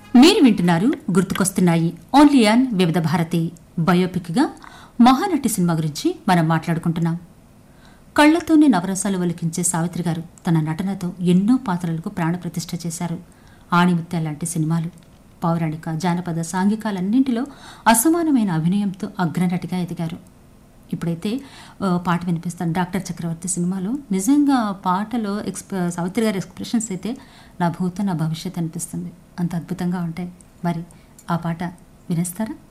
మీరు వింటున్నారు గుర్తుకొస్తున్నాయి ఓన్లీ ఆన్ వివిధ భారతి బయోపిక్గా మహానటి సినిమా గురించి మనం మాట్లాడుకుంటున్నాం కళ్లతోనే నవరసాలు ఒలికించే సావిత్రి గారు తన నటనతో ఎన్నో పాత్రలకు ప్రాణప్రతిష్ఠ చేశారు ఆణిముత్యాల లాంటి సినిమాలు పౌరాణిక జానపద సాంఘికాలన్నింటిలో అసమానమైన అభినయంతో అగ్రనటిగా ఎదిగారు ఇప్పుడైతే ఆ, పాట వినిపిస్తాను డాక్టర్ చక్రవర్తి సినిమాలో నిజంగా పాటలో ఎక్స్ప సావిత్రి గారి ఎక్స్ప్రెషన్స్ అయితే నా భూత నా భవిష్యత్ అనిపిస్తుంది అంత అద్భుతంగా ఉంటాయి మరి ఆ పాట వినేస్తారా